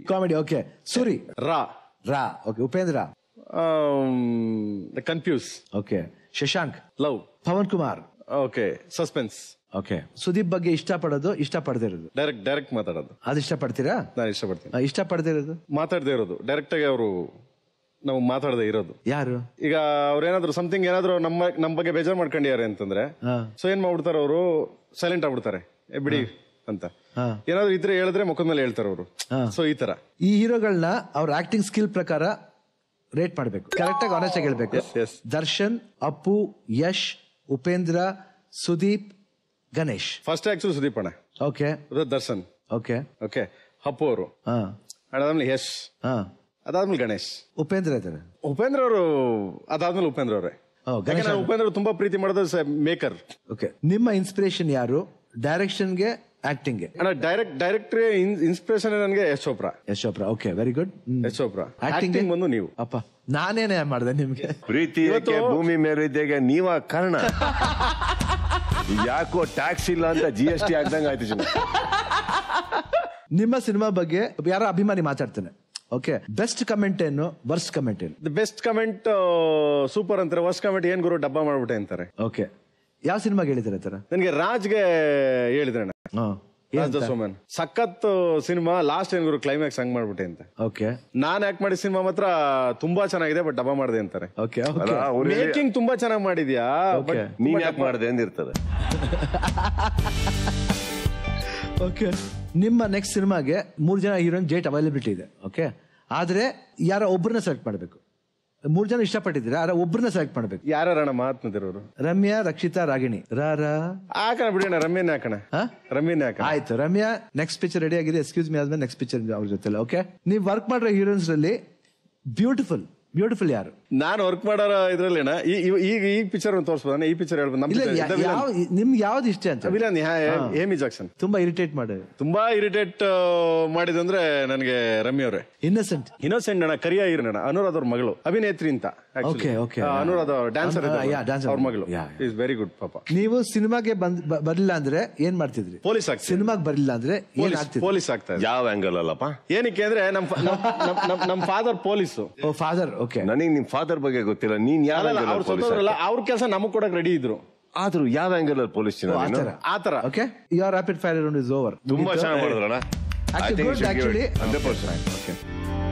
Comedy okay Suri ರಾ ರಾ okay Upendra confuse okay Shashank love Pavan Kumar okay suspense okay Sudeep ಬಗ್ಗೆ ಇಷ್ಟಪಡೋದು ಇಷ್ಟಪಡದೇ ಇರೋದು ಡೈರೆಕ್ಟ್ ಡೈರೆಕ್ಟ್ ಮಾತಾಡೋದು ಅದು ಇಷ್ಟಪಡ್ತೀರಾ ನಾನು ಇಷ್ಟಪಡ್ತೀನಿ ಆ, ಇಷ್ಟಪಡದೇ ಇರೋದು ಮಾತಾಡದೇ ಇರೋದು ಡೈರೆಕ್ಟ್ ಆಗಿ ಅವರು ನಾವು ಮಾತಾಡದೆ ಇರೋದು ಯಾರು ಈಗ ಅವ್ರೇನಾದ್ರು ಸಮಥಿಂಗ್ ಏನಾದ್ರು ನಮ್ಮ ನಮ್ಮ ಬಗ್ಗೆ ಬೇಜಾರ್ ಮಾಡ್ಕೊಂಡಿದ್ದಾರೆ ಅಂತಂದ್ರೆ ಹಾ. ಸೊ ಏನ್ ಮಾಡ್ಬಿಡ್ತಾರೆ ಅವರು ಸೈಲೆಂಟ್ ಆಗ್ಬಿಡ್ತಾರೆ ಏ ಬಿಡಿ ಅಂತ ಹಾ. ಏನಾದ್ರು ಇದ್ರೆ ಹೇಳಿದ್ರೆ ಮುಖದ ಮೇಲೆ ಹೇಳ್ತಾರೆ ಅವರು ಸೊ ಈ ತರ ಈ ಹೀರೋಗಳನ್ನ ಅವ್ರ ಆಕ್ಟಿಂಗ್ ಸ್ಕಿಲ್ ಪ್ರಕಾರ ರೇಟ್ ಮಾಡಬೇಕು ಕರೆಕ್ಟ್ ಆಗಿ ಆನೆಸ್ಟ್ ಆಗಿ ಹೇಳ್ಬೇಕು Yes, yes. Darshan Appu Yash Upendra Sudeep Ganesh first actually Sudeep ಅಣ್ಣ ಓಕೆ ಅದು ದರ್ಶನ್ ಓಕೆ ಓಕೆ ಹಪ್ಪು ಅವರು ಹಾ ಅದಾದ್ಮೇಲೆ ಯಶ್ ಹಾ ಅದಾದ್ಮೇಲೆ ಗಣೇಶ್ ಉಪೇಂದ್ರ ಇದ್ದಾರೆ ಉಪೇಂದ್ರ ಅವರು ಅದಾದ್ಮೇಲೆ ಉಪೇಂದ್ರ ಅವರೇ ಓ, ಗಣೇಶ್ ಯಾಕಂದ್ರೆ ಉಪೇಂದ್ರ ಅವ್ರು ತುಂಬಾ ಪ್ರೀತಿ ಮಾಡೋದು ಮೇಕರ್ ಓಕೆ ನಿಮ್ಮ ಇನ್ಸ್ಪಿರೇಷನ್ ಯಾರು ಡೈರೆಕ್ಷನ್ಗೆ ಆಕ್ಟಿಂಗ್ಗೆ ಅಣ್ಣ ಡೈರೆಕ್ಟ್ ಡೈರೆಕ್ಟರ್ ಇನ್ಸ್ಪಿರೇಷನ್ ನನಗೆ Yash Chopra Yash Chopra okay very good Yash Chopra acting acting ಬಂದು ನೀವು ಅಪ್ಪ ನಾನೇನೇ ಮಾಡಿದೆ ನಿಮ್ಗೆ ಪ್ರೀತಿ ಏಕೆ ಭೂಮಿ ಮೇಲಿದ್ದೇಗೆ ನೀವ ಕಾರಣ ಯಾಕೋ ಟ್ಯಾಕ್ಸ್ ಇಲ್ಲ ಅಂತ ಜಿ ಎಸ್ ಟಿ ಆಗ್ದಂಗ ಆಯ್ತು ಜನ ನಿಮ್ಮ ಸಿನಿಮಾ ಬಗ್ಗೆ ಯಾರೋ ಅಭಿಮಾನಿ ಮಾತಾಡ್ತಾನೆ ಓಕೆ ಬೆಸ್ಟ್ ಕಮೆಂಟ್ ಏನು ವರ್ಸ್ಟ್ ಕಮೆಂಟ್ ಏನು ದ ಬೆಸ್ಟ್ ಕಮೆಂಟ್ ಸೂಪರ್ ಅಂತಾರೆ ವರ್ಸ್ಟ್ ಕಮೆಂಟ್ ಏನ್ ಗುರು ಡಬ್ಬ ಮಾಡ್ಬಿಟ್ಟೆ ಅಂತಾರೆ ಓಕೆ ಯಾವ ಸಿನಿಮಾಗೆ ಹೇಳಿದಾರೆ ತರ ನನಗೆ ರಾಜ್ಗೆ ಹೇಳಿದ್ರೆ ರಾಜ ಸೋಮನ್ ಸಖತ್ ಸಿನಿಮಾ ಲಾಸ್ಟ್ ಏನ್ ಗುರು ಕ್ಲೈಮ್ಯಾಕ್ಸ್ ಹಂಗ್ ಮಾಡ್ಬಿಟ್ಟೆ ಅಂತ ಓಕೆ ನಾನ್ ಆಕ್ಟ್ ಮಾಡಿದ ಸಿನಿಮಾ ಮಾತ್ರ ತುಂಬಾ ಚೆನ್ನಾಗಿದೆ ಬಟ್ ಡಬ್ಬ ಮಾಡಿದೆ ಅಂತಾರೆ ಓಕೆ ಅಲ್ಲ ಓಕೆ ಅವ್ರು ಹೇಳಿ- ಮೇಕಿಂಗ್ ತುಂಬಾ ಚೆನ್ನಾಗಿ ಮಾಡಿದ್ಯಾ Okay. ಬಟ್ ನೀನ್ ಯಾಕೆ ಮಾಡಿದೆ ಅಂದಿರ್ತದೆ ಓಕೆ ನಿಮ್ಮ ನೆಕ್ಸ್ಟ್ ಸಿನಿಮಾಗೆ ಮೂರು ಜನ ಹೀರೋಯಿನ್ ಜೇಟ್ ಅವೈಲಬಿಲಿಟಿ ಇದೆ ಓಕೆ ಆದ್ರೆ ಯಾರೋ ಒಬ್ಬರನ್ನ ಸೆಲೆಕ್ಟ್ ಮಾಡಬೇಕು ಮೂರು ಜನ ಇಷ್ಟಪಟ್ಟಿದ್ದೀರಾ ಯಾರೋ ಒಬ್ಬರನ್ನ ಸೆಲೆಕ್ಟ್ ಮಾಡಬೇಕು ಯಾರಣ್ಣ ಮಾತನಾದಿರೋರು ರಮ್ಯಾ ರಕ್ಷಿತಾ ರಾಗಿಣಿ ರಾರಾ ಹಾಕಣ ಬಿಡೋಣ ರಮ್ಯನ್ ಹಾಕಣ ಹಾ? ರಮ್ಯನ್ ಹಾಕಣ ಆಯ್ತು ರಮ್ಯಾ ನೆಕ್ಸ್ಟ್ ಪಿಕ್ಚರ್ ರೆಡಿ ಆಗಿದೆ ಎಕ್ಸ್ಕ್ಯೂಸ್ ಮಿ ಆದ್ಮೇಲೆ ನೆಕ್ಸ್ಟ್ ಪಿಕ್ಚರ್ ಅವ್ರ ಜೊತೆ ಓಕೆ ನೀವು ವರ್ಕ್ ಮಾಡಿರೋ ಹೀರೋಯಿನ್ಸ್ ಅಲ್ಲಿ ಬ್ಯೂಟಿಫುಲ್ ಬ್ಯೂಟಿಫುಲ್ ಯಾರು ನಾನು ವರ್ಕ್ ಮಾಡೋ ಇದ್ರಲ್ಲಿ ಈಗ ಈ ಪಿಕ್ಚರ್ ತೋರಿಸ್ಬೋದ ಈ ಪಿಕ್ಚರ್ ಹೇಳ್ಬೋದು ಇಲ್ಲ ಯಾ- ಯಾವ ನಿಮ್ಗೆ ಯಾವ್ದು ಇಷ್ಟ ಅಂತ ವಿಲನ್ ಹೇಮಿ ಜಾಕ್ಸನ್ ತುಂಬಾ ಇರಿಟೇಟ್ ಮಾಡಿ ತುಂಬಾ ಇರಿಟೇಟ್ ಮಾಡಿದಂದ್ರೆ ನನಗೆ ರಮ್ಯ ಅವರೇ ಇನ್ನಸೆಂಟ್ ಇನ್ನೋಸೆಂಟ್ ಅಣ್ಣ ಕರಿಯ ಇರೋಣ ಅನುರಾಧ್ ಅವ್ರ ಮಗಳು ಅಭಿನೇತ್ರಿ ಅಂತ actually. Okay, okay. ಆ, ಅನುರಾಧ ಡ್ಯಾನ್ಸರ್ ಅನು- yeah, dancer. ಅವ್ರ ಮಗಳು Yeah, yeah. Is very good ಪಾಪ ನೀವು ಸಿನಿಮಾಗೆ ಬಂದ್ ಬ- ಬರ್ಲಿಲ್ಲ ಅಂದ್ರೆ ಏನ್ ಮಾಡ್ತಿದ್ರಿ ಪೊಲೀಸ್ ಆಗ್ತೀನಿ ಸಿನಿಮಾಗೆ ಬರ್ಲಿಲ್ಲ ಅಂದ್ರೆ ಏನ್ ಪೊಲೀಸ್ ಆಗ್ತಿದ್ರಿ ಪೊಲೀಸ್ ಆಗ್ತಾ ಇದೆ ಯಾವ ಆಂಗಲ್ ಅಲ್ಲಪ್ಪ ಏನಕ್ಕೆ ಅಂದ್ರೆ ನಮ್ ಫ- ನಮ್- ನಮ್- ನಮ್- ನಮ್ ಫಾದರ್ ಪೊಲೀಸು ಓ ಫಾದರ್ ಓಕೆ ನನಗೆ ನಿಮ್ ಫಾದರ್ ಬಗ್ಗೆ ಗೊತ್ತಿಲ್ಲ ನೀನ್ ಯಾವ ಅಲ್ಲ ಆಂಗಲ್ ಅವ್ರು ಪೊಲೀಸ್ ಸತ್ತೋದ್ರಲ್ಲ ಅವ್ರ ಕೆಲಸ ನಮಗ್ ಕೊಡಕ್ ರೆಡಿ ಇದ್ರು ಆದ್ರೂ ಯಾವ ಆಂಗಲ್ ಅಲ್ಲಿ ಪೊಲೀಸ್ ಆತರ ಆತರ okay your rapid fire round is over ತುಂಬಾ ಚೆನ್ನಾಗಿ ಮಾಡಿದ್ರಲ್ಲ Actually, good, actually. Hundred percent okay